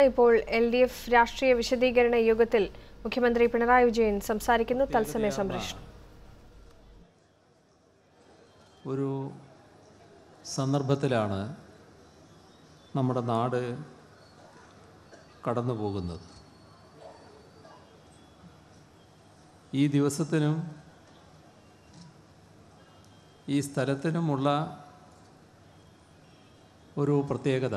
ഇപ്പോൾ L D F രാഷ്ട്രീയ വിശദീകരണ യോഗത്തിൽ മുഖ്യമന്ത്രി പിണറായി വിജയൻ സംസാരിക്കുന്നു തത്സമയ സംപ്രേഷണം ഒരു സന്ദർഭത്തിലാണ് നമ്മുടെ നാട് കടന്നു പോകുന്നത് ഈ ദിവസത്തിനും ഈ സ്ഥലത്തിനുമുള്ള ഒരു പ്രത്യേകത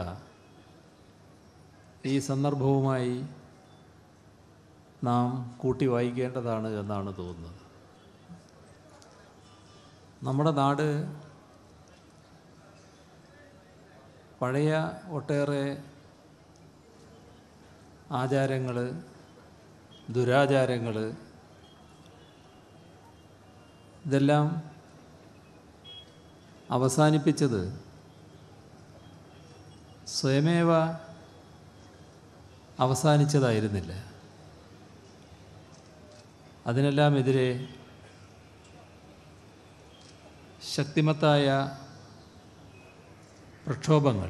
ഈ സന്ദർഭവുമായി നാം കൂട്ടി വായിക്കേണ്ടതാണ് എന്നാണ് തോന്നുന്നത് നമ്മുടെ നാട് പഴയ ഒട്ടേറെ ആചാരങ്ങൾ ദുരാചാരങ്ങൾ ഇതെല്ലാം അവസാനിപ്പിച്ചത് സ്വയമേവ അവസാനിച്ചതായിരുന്നില്ല അതിനെല്ലാം എതിരെ ശക്തിമത്തായ പ്രക്ഷോഭങ്ങൾ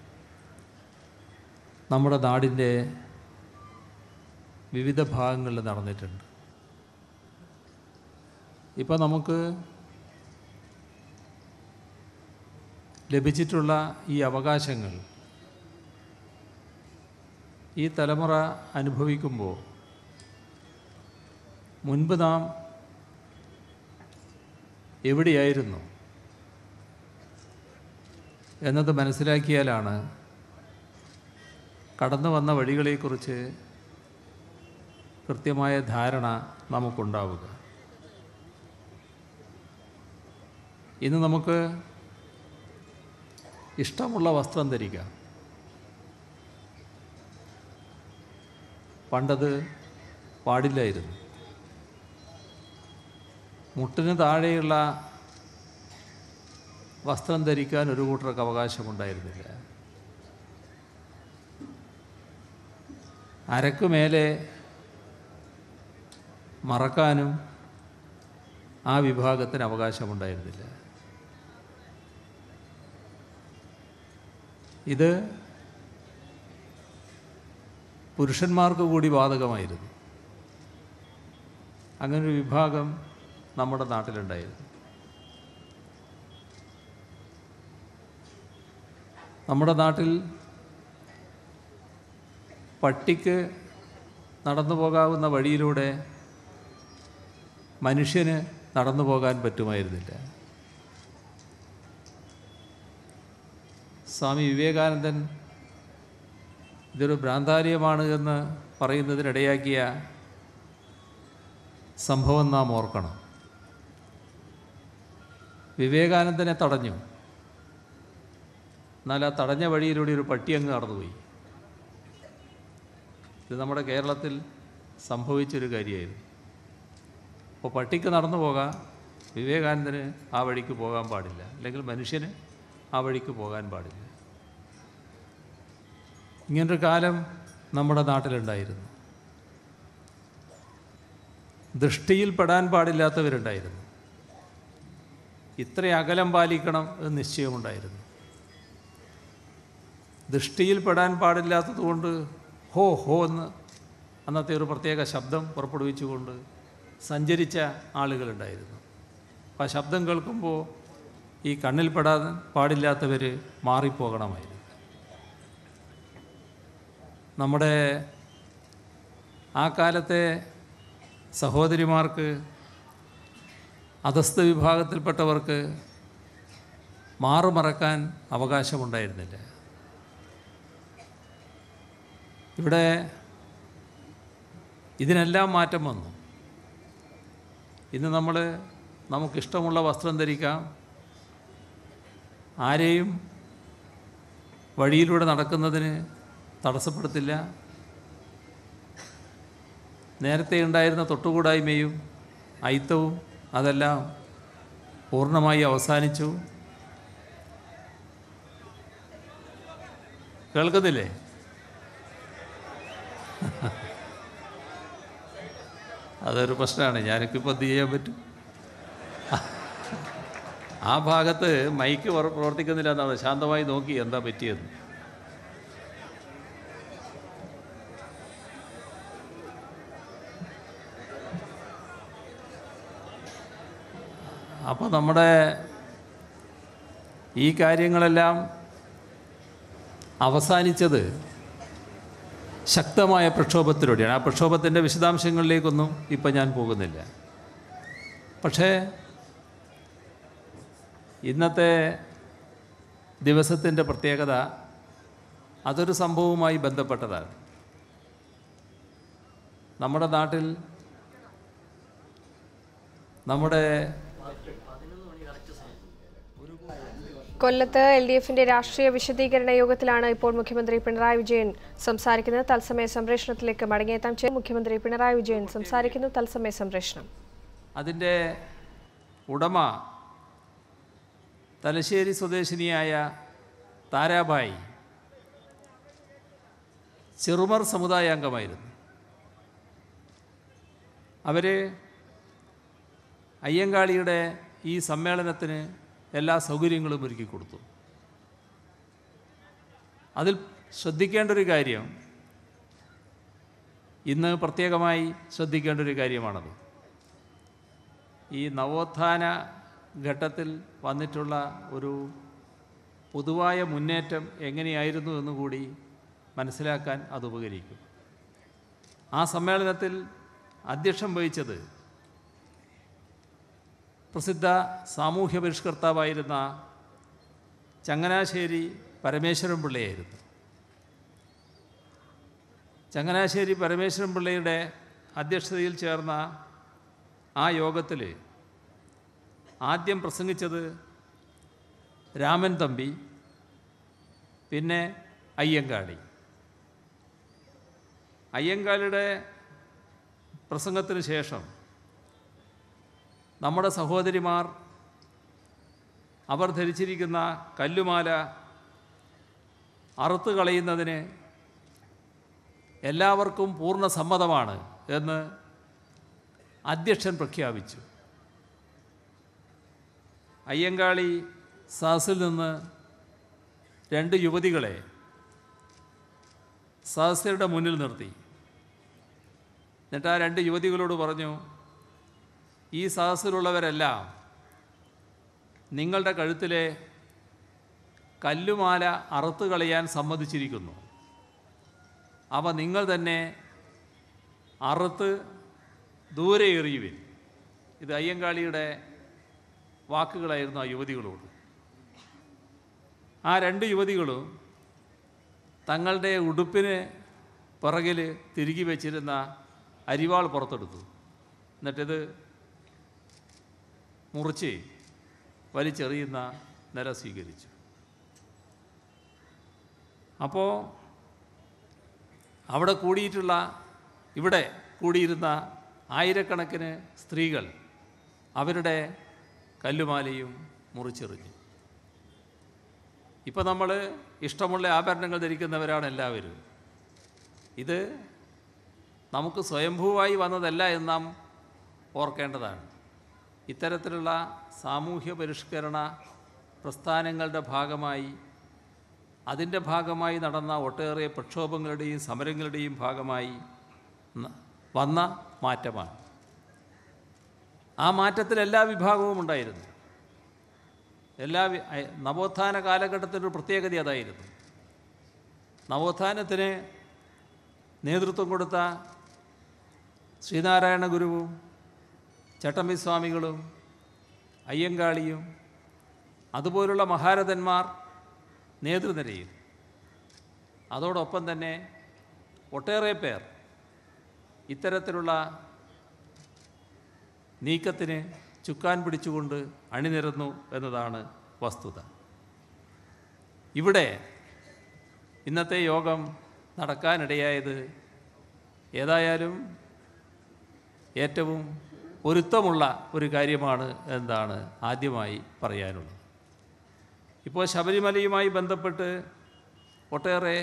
നമ്മുടെ നാടിൻ്റെ വിവിധ ഭാഗങ്ങളിൽ നടന്നിട്ടുണ്ട് ഇപ്പോൾ നമുക്ക് ലഭിച്ചിട്ടുള്ള ഈ അവകാശങ്ങൾ ഈ തലമുറ അനുഭവിക്കുമ്പോൾ മുൻപ് നാം എവിടെയായിരുന്നു എന്നത് മനസ്സിലാക്കിയാലാണ് കടന്നു വന്ന വഴികളെക്കുറിച്ച് കൃത്യമായ ധാരണ നമുക്കുണ്ടാവുക ഇന്ന് നമുക്ക് ഇഷ്ടമുള്ള വസ്ത്രം ധരിക്കാം പണ്ടത് പാടില്ലായിരുന്നു മുട്ടിന് താഴെയുള്ള വസ്ത്രം ധരിക്കാൻ ഒരു കൂട്ടർക്ക് അവകാശമുണ്ടായിരുന്നില്ല അരക്ക് മേലെ മറക്കാനും ആ വിഭാഗത്തിന് അവകാശമുണ്ടായിരുന്നില്ല ഇത് പുരുഷന്മാർക്ക് കൂടി ബാധകമായിരുന്നു അങ്ങനൊരു വിഭാഗം നമ്മുടെ നാട്ടിലുണ്ടായിരുന്നു നമ്മുടെ നാട്ടിൽ പട്ടിക്ക് നടന്നു പോകാവുന്ന വഴിയിലൂടെ മനുഷ്യന് നടന്നു പോകാൻ പറ്റുമായിരുന്നില്ല സ്വാമി വിവേകാനന്ദൻ ഇതൊരു ഭ്രാന്താലയമാണ് എന്ന് പറയുന്നതിനിടയാക്കിയ സംഭവം നാം ഓർക്കണം വിവേകാനന്ദനെ തടഞ്ഞു എന്നാൽ ആ തടഞ്ഞ വഴിയിലൂടെ ഒരു പട്ടി അങ്ങ് കടന്നുപോയി ഇത് നമ്മുടെ കേരളത്തിൽ സംഭവിച്ചൊരു കാര്യമായിരുന്നു അപ്പോൾ പട്ടിക്ക് നടന്നു പോകാം വിവേകാനന്ദന് ആ വഴിക്ക് പോകാൻ പാടില്ല അല്ലെങ്കിൽ മനുഷ്യന് ആ വഴിക്ക് പോകാൻ പാടില്ല ഇങ്ങനൊരു കാലം നമ്മുടെ നാട്ടിലുണ്ടായിരുന്നു ദൃഷ്ടിയിൽ പെടാൻ പാടില്ലാത്തവരുണ്ടായിരുന്നു ഇത്ര അകലം പാലിക്കണം എന്ന് നിശ്ചയമുണ്ടായിരുന്നു ദൃഷ്ടിയിൽ പെടാൻ പാടില്ലാത്തതുകൊണ്ട് ഹോ ഹോ എന്ന് അന്നത്തെ ഒരു പ്രത്യേക ശബ്ദം പുറപ്പെടുവിച്ചുകൊണ്ട് സഞ്ചരിച്ച ആളുകളുണ്ടായിരുന്നു അപ്പം ആ ശബ്ദം കേൾക്കുമ്പോൾ ഈ കണ്ണിൽ പെടാൻ പാടില്ലാത്തവർ മാറിപ്പോകണമായിരുന്നു നമ്മുടെ ആ കാലത്തെ സഹോദരിമാർക്ക് അധസ്ഥ വിഭാഗത്തിൽപ്പെട്ടവർക്ക് മാറുമറക്കാൻ അവകാശമുണ്ടായിരുന്നില്ല ഇവിടെ ഇതിനെല്ലാം മാറ്റം വന്നു ഇന്ന് നമ്മൾ നമുക്കിഷ്ടമുള്ള വസ്ത്രം ധരിക്കാം ആരെയും വഴിയിലൂടെ നടക്കുന്നതിന് തടസ്സപ്പെടുത്തില്ല നേരത്തെ ഉണ്ടായിരുന്ന തൊട്ടുകൂടായ്മയും അയിത്തവും അതെല്ലാം പൂർണ്ണമായി അവസാനിച്ചു കേൾക്കുന്നില്ലേ അതൊരു പ്രശ്നമാണ് ഞാനൊക്കിപ്പോൾ എന്ത് ചെയ്യാൻ പറ്റും ആ ഭാഗത്ത് മൈക്ക് പ്ര- പ്രവർത്തിക്കുന്നില്ല എന്നാണ് ശാന്തമായി നോക്കി എന്താ പറ്റിയത് അപ്പോൾ നമ്മുടെ ഈ കാര്യങ്ങളെല്ലാം അവസാനിച്ചത് ശക്തമായ പ്രക്ഷോഭത്തിലൂടെയാണ് ആ പ്രക്ഷോഭത്തിൻ്റെ വിശദാംശങ്ങളിലേക്കൊന്നും ഇപ്പം ഞാൻ പോകുന്നില്ല പക്ഷേ ഇന്നത്തെ ദിവസത്തിൻ്റെ പ്രത്യേകത അതൊരു സംഭവവുമായി ബന്ധപ്പെട്ടതാണ് നമ്മുടെ നാട്ടിൽ നമ്മുടെ കൊല്ലത്ത് എൽ ഡി എഫിന്റെ രാഷ്ട്രീയ വിശദീകരണ യോഗത്തിലാണ് ഇപ്പോൾ മുഖ്യമന്ത്രി പിണറായി വിജയൻ സംസാരിക്കുന്നത് തത്സമയ സംപ്രേഷണത്തിലേക്ക് മടങ്ങിയെത്താൻ ചെയ്യും മുഖ്യമന്ത്രി പിണറായി വിജയൻ സംസാരിക്കുന്നു തത്സമയ സംപ്രേഷണം അതിൻ്റെ ഉടമ തലശ്ശേരി സ്വദേശിനിയായ താരാബായി ചെറുമർ സമുദായ അംഗമായിരുന്നു അവർ അയ്യങ്കാളിയുടെ ഈ സമ്മേളനത്തിന് എല്ലാ സൗകര്യങ്ങളും ഒരുക്കി കൊടുത്തു അതിൽ ശ്രദ്ധിക്കേണ്ട ഒരു കാര്യം ഇന്ന് പ്രത്യേകമായി ശ്രദ്ധിക്കേണ്ട ഒരു കാര്യമാണത് ഈ നവോത്ഥാന ഘട്ടത്തിൽ വന്നിട്ടുള്ള ഒരു പൊതുവായ മുന്നേറ്റം എങ്ങനെയായിരുന്നു എന്നുകൂടി മനസ്സിലാക്കാൻ അത് ഉപകരിക്കും ആ സമ്മേളനത്തിൽ അധ്യക്ഷം വഹിച്ചത് പ്രസിദ്ധ സാമൂഹ്യ പരിഷ്കർത്താവായിരുന്ന ചങ്ങനാശ്ശേരി പരമേശ്വരൻ പിള്ളയായിരുന്നു ചങ്ങനാശ്ശേരി പരമേശ്വരൻ പിള്ളയുടെ അധ്യക്ഷതയിൽ ചേർന്ന ആ യോഗത്തിൽ ആദ്യം പ്രസംഗിച്ചത് രാമൻ തമ്പി പിന്നെ അയ്യങ്കാളി അയ്യങ്കാളിയുടെ പ്രസംഗത്തിന് ശേഷം നമ്മുടെ സഹോദരിമാർ അവർ ധരിച്ചിരിക്കുന്ന കല്ലുമാല അറുത്ത് കളയുന്നതിന് എല്ലാവർക്കും പൂർണ്ണ സമ്മതമാണ് എന്ന് അധ്യക്ഷൻ പ്രഖ്യാപിച്ചു അയ്യങ്കാളി സദസ്സിൽ നിന്ന് രണ്ട് യുവതികളെ സദസ്യരുടെ മുന്നിൽ നിർത്തി എന്നിട്ട് ആ രണ്ട് യുവതികളോട് പറഞ്ഞു ഈ സദസ്സിലുള്ളവരെല്ലാം നിങ്ങളുടെ കഴുത്തിലെ കല്ലുമാല അറുത്ത് കളയാൻ സമ്മതിച്ചിരിക്കുന്നു അവ നിങ്ങൾ തന്നെ അറുത്ത് ദൂരെ എറിയുവിൻ ഇത് അയ്യങ്കാളിയുടെ വാക്കുകളായിരുന്നു ആ യുവതികളോട് ആ രണ്ട് യുവതികളും തങ്ങളുടെ ഉടുപ്പിന് പുറകിൽ തിരുകി വെച്ചിരുന്ന അരിവാൾ പുറത്തെടുത്തു എന്നിട്ടിത് മുറിച്ച് വലിച്ചെറിയുന്ന നില സ്വീകരിച്ചു അപ്പോൾ അവിടെ കൂടിയിട്ടുള്ള ഇവിടെ കൂടിയിരുന്ന ആയിരക്കണക്കിന് സ്ത്രീകൾ അവരുടെ കല്ലുമാലയും മുറിച്ചെറിഞ്ഞു ഇപ്പോൾ നമ്മൾ ഇഷ്ടമുള്ള ആഭരണങ്ങൾ ധരിക്കുന്നവരാണ് എല്ലാവരും ഇത് നമുക്ക് സ്വയംഭൂവായി വന്നതല്ല എന്ന് നാം ഓർക്കേണ്ടതാണ് ഇത്തരത്തിലുള്ള സാമൂഹ്യ പരിഷ്കരണ പ്രസ്ഥാനങ്ങളുടെ ഭാഗമായി അതിൻ്റെ ഭാഗമായി നടന്ന ഒട്ടേറെ പ്രക്ഷോഭങ്ങളുടെയും സമരങ്ങളുടെയും ഭാഗമായി ന- വന്ന മാറ്റമാണ് ആ മാറ്റത്തിൽ എല്ലാ വിഭാഗവും ഉണ്ടായിരുന്നു എല്ലാ വി- അയ- നവോത്ഥാന കാലഘട്ടത്തിൻ്റെ ഒരു പ്രത്യേകത അതായിരുന്നു നവോത്ഥാനത്തിന് നേതൃത്വം കൊടുത്ത ശ്രീനാരായണ ഗുരുവും ചട്ടമ്പി സ്വാമികളും അയ്യങ്കാളിയും അതുപോലുള്ള മഹാരഥന്മാർ നേതൃനിരയിൽ അതോടൊപ്പം തന്നെ ഒട്ടേറെ പേർ ഇത്തരത്തിലുള്ള നീക്കത്തിന് ചുക്കാൻ പിടിച്ചുകൊണ്ട് അണിനിരന്നു എന്നതാണ് വസ്തുത ഇവിടെ ഇന്നത്തെ യോഗം നടക്കാനിടയായത് ഏതായാലും ഏറ്റവും പൊരുത്തമുള്ള ഒരു കാര്യമാണ് എന്നാണ് ആദ്യമായി പറയാനുള്ളത് ഇപ്പോൾ ശബരിമലയുമായി ബന്ധപ്പെട്ട് ഒട്ടേറെ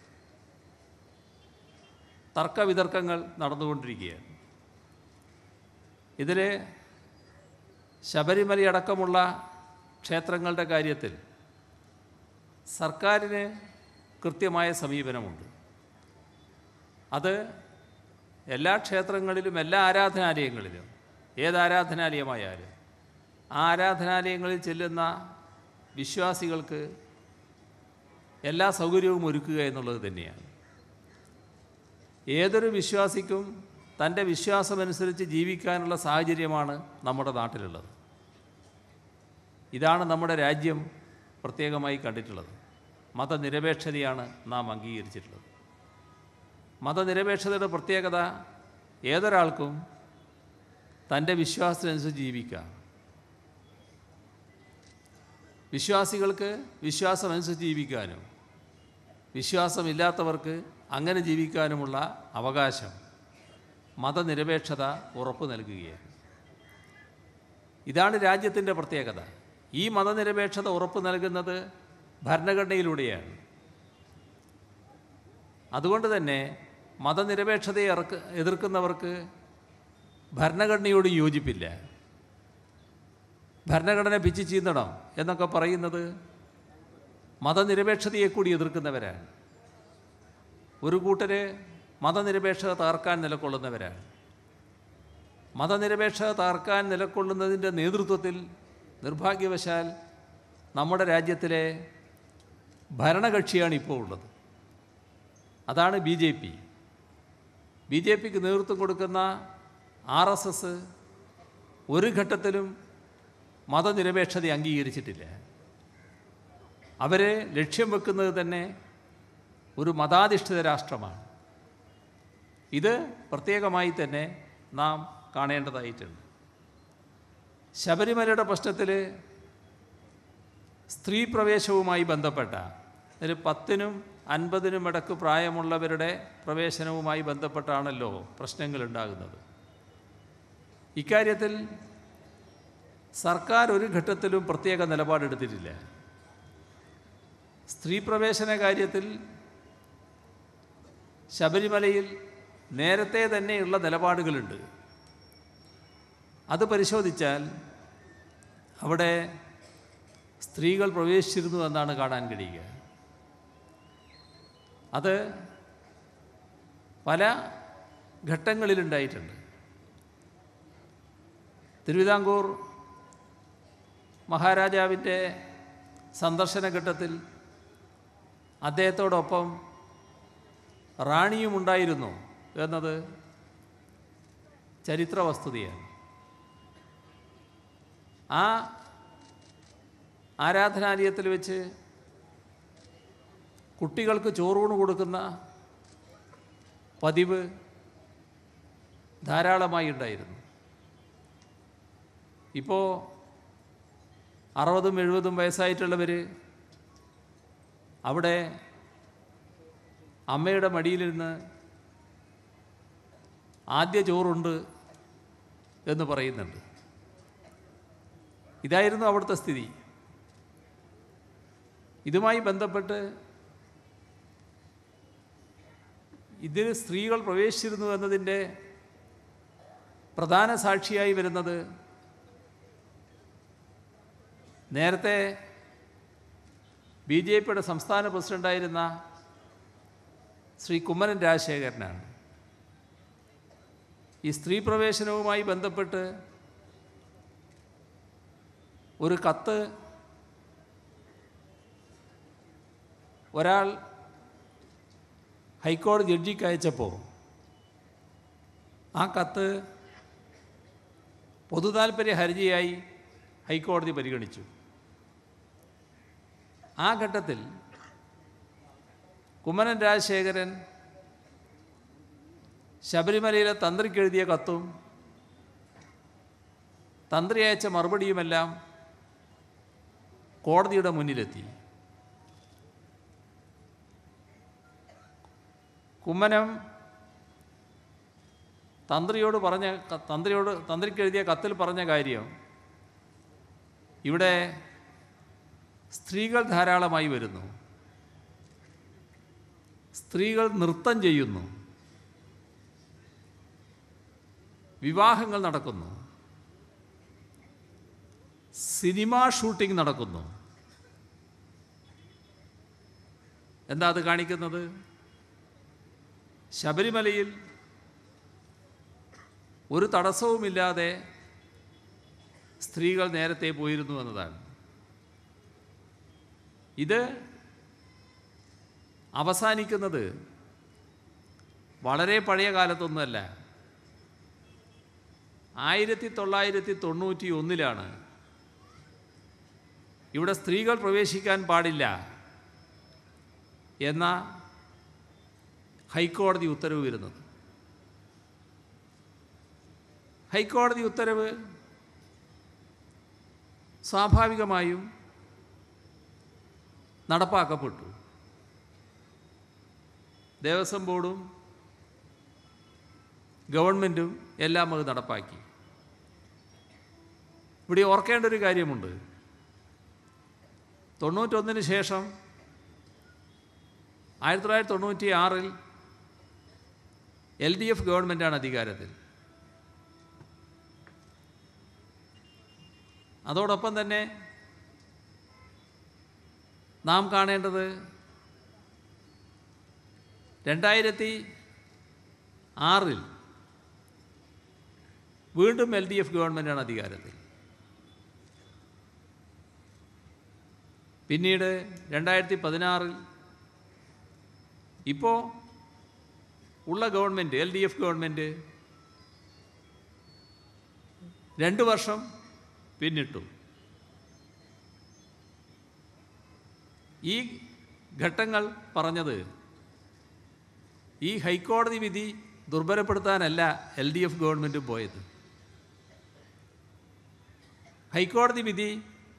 തർക്കവിതർക്കങ്ങൾ നടന്നുകൊണ്ടിരിക്കുകയാണ് ഇതിൽ ശബരിമലയടക്കമുള്ള ക്ഷേത്രങ്ങളുടെ കാര്യത്തിൽ സർക്കാരിന് കൃത്യമായ സമീപനമുണ്ട് അത് എല്ലാ ക്ഷേത്രങ്ങളിലും എല്ലാ ആരാധനാലയങ്ങളിലും ഏത് ആരാധനാലയമായാലും ആരാധനാലയങ്ങളിൽ ചെല്ലുന്ന വിശ്വാസികൾക്ക് എല്ലാ സൗകര്യവും ഒരുക്കുക എന്നുള്ളത് തന്നെയാണ് ഏതൊരു വിശ്വാസിക്കും തൻ്റെ വിശ്വാസമനുസരിച്ച് ജീവിക്കാനുള്ള സാഹചര്യമാണ് നമ്മുടെ നാട്ടിലുള്ളത് ഇതാണ് നമ്മുടെ രാജ്യം പ്രത്യേകമായി കണ്ടിട്ടുള്ളത് മതനിരപേക്ഷതയാണ് നാം അംഗീകരിച്ചിട്ടുള്ളത് മതനിരപേക്ഷതയുടെ പ്രത്യേകത ഏതൊരാൾക്കും തൻ്റെ വിശ്വാസത്തിനനുസരിച്ച് ജീവിക്കാം വിശ്വാസികൾക്ക് വിശ്വാസമനുസരിച്ച് ജീവിക്കാനും വിശ്വാസമില്ലാത്തവർക്ക് അങ്ങനെ ജീവിക്കാനുമുള്ള അവകാശം മതനിരപേക്ഷത ഉറപ്പു നൽകുകയാണ് ഇതാണ് രാജ്യത്തിൻ്റെ പ്രത്യേകത ഈ മതനിരപേക്ഷത ഉറപ്പു നൽകുന്നത് ഭരണഘടനയിലൂടെയാണ് അതുകൊണ്ട് തന്നെ മതനിരപേക്ഷതയെ ഇറക്ക് എതിർക്കുന്നവർക്ക് ഭരണഘടനയോട് യോജിപ്പില്ല ഭരണഘടന പിച്ചു ചീന്തണം എന്നൊക്കെ പറയുന്നത് മതനിരപേക്ഷതയെ കൂടി എതിർക്കുന്നവരാണ് ഒരു കൂട്ടര് മതനിരപേക്ഷത തകർക്കാൻ നിലകൊള്ളുന്നവരാണ് മതനിരപേക്ഷത തകർക്കാൻ നിലകൊള്ളുന്നതിൻ്റെ നേതൃത്വത്തിൽ നിർഭാഗ്യവശാൽ നമ്മുടെ രാജ്യത്തിലെ ഭരണകക്ഷിയാണ് ഇപ്പോൾ ഉള്ളത് അതാണ് B J P B J പിക്ക് നേതൃത്വം കൊടുക്കുന്ന ആർ എസ് എസ് ഒരു ഘട്ടത്തിലും മതനിരപേക്ഷത അംഗീകരിച്ചിട്ടില്ല അവർ ലക്ഷ്യം വെക്കുന്നത് തന്നെ ഒരു മതാധിഷ്ഠിത രാഷ്ട്രമാണ് ഇത് പ്രത്യേകമായി തന്നെ നാം കാണേണ്ടതായിട്ടുണ്ട് ശബരിമലയുടെ പ്രശ്നത്തിൽ സ്ത്രീ പ്രവേശവുമായി ബന്ധപ്പെട്ട ഒരു പത്തിനും അൻപതിനും ഇടക്ക് പ്രായമുള്ളവരുടെ പ്രവേശനവുമായി ബന്ധപ്പെട്ടാണല്ലോ പ്രശ്നങ്ങളുണ്ടാകുന്നത് ഇക്കാര്യത്തിൽ സർക്കാർ ഒരു ഘട്ടത്തിലും പ്രത്യേക നിലപാടെടുത്തിട്ടില്ല സ്ത്രീ പ്രവേശന കാര്യത്തിൽ ശബരിമലയിൽ നേരത്തെ തന്നെയുള്ള നിലപാടുകളുണ്ട് അത് പരിശോധിച്ചാൽ അവിടെ സ്ത്രീകൾ പ്രവേശിച്ചിരുന്നു എന്നാണ് കാണാൻ കഴിയുക അത് പല ഘട്ടങ്ങളിലുണ്ടായിട്ടുണ്ട് തിരുവിതാംകൂർ മഹാരാജാവിൻ്റെ സന്ദർശന ഘട്ടത്തിൽ അദ്ദേഹത്തോടൊപ്പം റാണിയും ഉണ്ടായിരുന്നു എന്നത് ചരിത്ര വസ്തുതയാണ് ആ ആരാധനാലയത്തിൽ വെച്ച് കുട്ടികൾക്ക് ചോറൂണ് കൊടുക്കുന്ന പതിവ് ധാരാളമായി ഉണ്ടായിരുന്നു ഇപ്പോൾ അറുപതും എഴുപതും വയസ്സായിട്ടുള്ളവർ അവിടെ അമ്മയുടെ മടിയിലിരുന്ന് ആദ്യ ചോറുണ്ട് എന്ന് പറയുന്നുണ്ട് ഇതായിരുന്നു അവിടുത്തെ സ്ഥിതി ഇതുമായി ബന്ധപ്പെട്ട് ഇതിൽ സ്ത്രീകൾ പ്രവേശിച്ചിരുന്നു എന്നതിൻ്റെ പ്രധാന സാക്ഷിയായി വരുന്നത് നേരത്തെ ബി ജെ പിയുടെ സംസ്ഥാന പ്രസിഡൻ്റായിരുന്ന ശ്രീ കുമ്മനം രാജശേഖരനാണ് ഈ സ്ത്രീ പ്രവേശനവുമായി ബന്ധപ്പെട്ട് ഒരു കത്ത് ഒരാൾ ഹൈക്കോടതി ജഡ്ജിക്ക് അയച്ചപ്പോൾ ആ കത്ത് പൊതുതാൽപര്യ ഹർജിയായി ഹൈക്കോടതി പരിഗണിച്ചു ആ ഘട്ടത്തിൽ കുമ്മനം രാജശേഖരൻ ശബരിമലയിലെ തന്ത്രിക്ക് എഴുതിയ കത്തും തന്ത്രി അയച്ച മറുപടിയുമെല്ലാം കോടതിയുടെ മുന്നിലെത്തി കുമ്മനം തന്ത്രിയോട് പറഞ്ഞ ക- തന്ത്രിയോട് തന്ത്രിക്ക് എഴുതിയ കത്തിൽ പറഞ്ഞ കാര്യം ഇവിടെ സ്ത്രീകൾ ധാരാളമായി വരുന്നു സ്ത്രീകൾ നൃത്തം ചെയ്യുന്നു വിവാഹങ്ങൾ നടക്കുന്നു സിനിമാ ഷൂട്ടിംഗ് നടക്കുന്നു എന്താ അത് കാണിക്കുന്നത് ശബരിമലയിൽ ഒരു തടസ്സവുമില്ലാതെ സ്ത്രീകൾ നേരത്തെ പോയിരുന്നു എന്നതാണ് ഇത് അവസാനിക്കുന്നത് വളരെ പഴയ കാലത്തൊന്നുമല്ല ആയിരത്തി തൊള്ളായിരത്തി തൊണ്ണൂറ്റി ഒന്നിലാണ് ഇവിടെ സ്ത്രീകൾ പ്രവേശിക്കാൻ പാടില്ല എന്ന ഹൈക്കോടതി ഉത്തരവ് വരുന്നത് ഹൈക്കോടതി ഉത്തരവ് സ്വാഭാവികമായും നടപ്പാക്കപ്പെട്ടു ദേവസ്വം ബോർഡും ഗവൺമെൻറ്റും എല്ലാം അത് നടപ്പാക്കി ഇവിടെ ഓർക്കേണ്ട ഒരു കാര്യമുണ്ട് തൊണ്ണൂറ്റൊന്നിന് ശേഷം ആയിരത്തി തൊള്ളായിരത്തി തൊണ്ണൂറ്റി ആറിൽ എൽ ഡി എഫ് ഗവൺമെൻറ്റാണ് അധികാരത്തിൽ അതോടൊപ്പം തന്നെ നാം കാണേണ്ടത് രണ്ടായിരത്തി ആറിൽ വീണ്ടും എൽ ഡി എഫ് ഗവൺമെൻറ്റാണ് അധികാരത്തിൽ പിന്നീട് രണ്ടായിരത്തി പതിനാറിൽ ഇപ്പോൾ ഉള്ള government L D F government രണ്ട് വർഷം പിന്നിട്ടു ഈ ഘട്ടങ്ങൾ പറഞ്ഞത് ഈ ഹൈക്കോടതി വിധി ദുർബലപ്പെടുത്താനല്ല എൽ ഡി എഫ് ഗവൺമെൻറ് പോയത് ഹൈക്കോടതി വിധി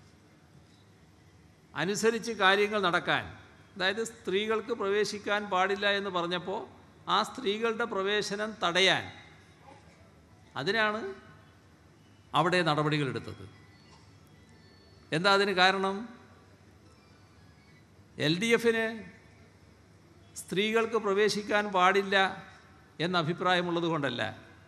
അനുസരിച്ച് കാര്യങ്ങൾ നടക്കാൻ അതായത് സ്ത്രീകൾക്ക് പ്രവേശിക്കാൻ പാടില്ല എന്ന് പറഞ്ഞപ്പോൾ ആ സ്ത്രീകളുടെ പ്രവേശനം തടയാൻ അതിനാണ് അവിടെ നടപടികളെടുത്തത് എന്താ അതിന് കാരണം എൽ ഡി എഫിന് സ്ത്രീകൾക്ക് പ്രവേശിക്കാൻ പാടില്ല എന്ന അഭിപ്രായമുള്ളത് കൊണ്ടല്ല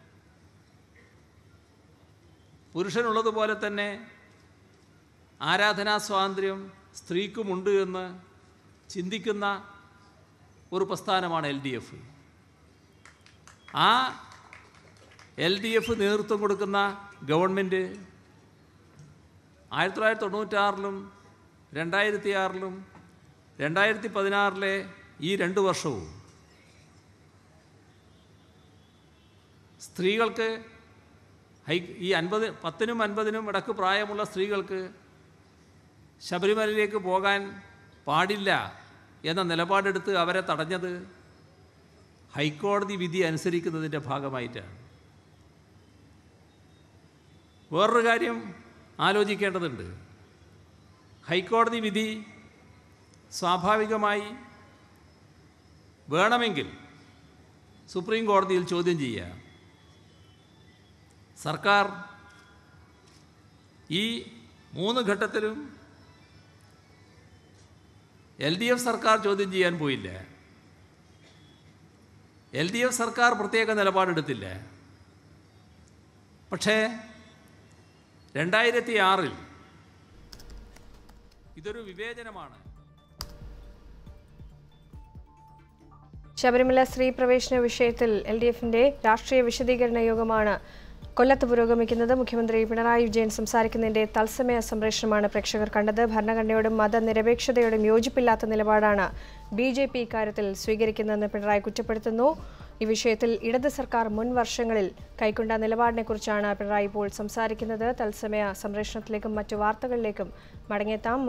പുരുഷനുള്ളതുപോലെ തന്നെ ആരാധനാ സ്വാതന്ത്ര്യം സ്ത്രീക്കുമുണ്ട് എന്ന് ചിന്തിക്കുന്ന ഒരു പ്രസ്ഥാനമാണ് എൽ ഡി എഫ് ആ എൽ ഡി എഫ് നേതൃത്വം കൊടുക്കുന്ന ഗവൺമെൻറ് ആയിരത്തി തൊള്ളായിരത്തി തൊണ്ണൂറ്റാറിലും രണ്ടായിരത്തി ആറിലും രണ്ടായിരത്തി പതിനാറിലെ ഈ രണ്ട് വർഷവും സ്ത്രീകൾക്ക് ഹൈ ഈ അൻപത് പത്തിനും അൻപതിനും ഇടക്ക് പ്രായമുള്ള സ്ത്രീകൾക്ക് ശബരിമലയിലേക്ക് പോകാൻ പാടില്ല എന്ന നിലപാടെടുത്ത് അവരെ തടഞ്ഞത് ഹൈക്കോടതി വിധി അനുസരിക്കുന്നതിൻ്റെ ഭാഗമായിട്ടാണ് വേറൊരു കാര്യം ആലോചിക്കേണ്ടതുണ്ട് ഹൈക്കോടതി വിധി സ്വാഭാവികമായി വേണമെങ്കിൽ സുപ്രീം കോടതിയിൽ ചോദ്യം ചെയ്യുക സർക്കാർ ഈ മൂന്ന് ഘട്ടത്തിലും എൽ ഡി എഫ് സർക്കാർ ചോദ്യം ചെയ്യാൻ പോയില്ല എൽ ഡി എഫ് സർക്കാർ പ്രത്യേക നിലപാടെടുത്തില്ല പക്ഷേ രണ്ടായിരത്തി ആറിൽ ഇതൊരു വിവേചനമാണ് ശബരിമല സ്ത്രീ പ്രവേശന വിഷയത്തിൽ എൽ ഡി എഫിന്റെ രാഷ്ട്രീയ വിശദീകരണ യോഗമാണ് കൊല്ലത്ത് പുരോഗമിക്കുന്നത് മുഖ്യമന്ത്രി പിണറായി വിജയൻ സംസാരിക്കുന്നതിന്റെ തത്സമയ സംപ്രേഷണമാണ് പ്രേക്ഷകർ കണ്ടത് ഭരണഘടനയോടും മതനിരപേക്ഷതയോടും യോജിപ്പില്ലാത്ത നിലപാടാണ് ബി ജെ പി ഇക്കാര്യത്തിൽ സ്വീകരിക്കുന്നതെന്ന് പിണറായി കുറ്റപ്പെടുത്തുന്നു ഈ വിഷയത്തിൽ ഇടത് സർക്കാർ മുൻ വർഷങ്ങളിൽ കൈക്കൊണ്ട നിലപാടിനെക്കുറിച്ചാണ് പിണറായി ഇപ്പോൾ സംസാരിക്കുന്നത് തത്സമയ സംപ്രേഷണത്തിലേക്കും മറ്റു വാർത്തകളിലേക്കും മടങ്ങിയെത്താം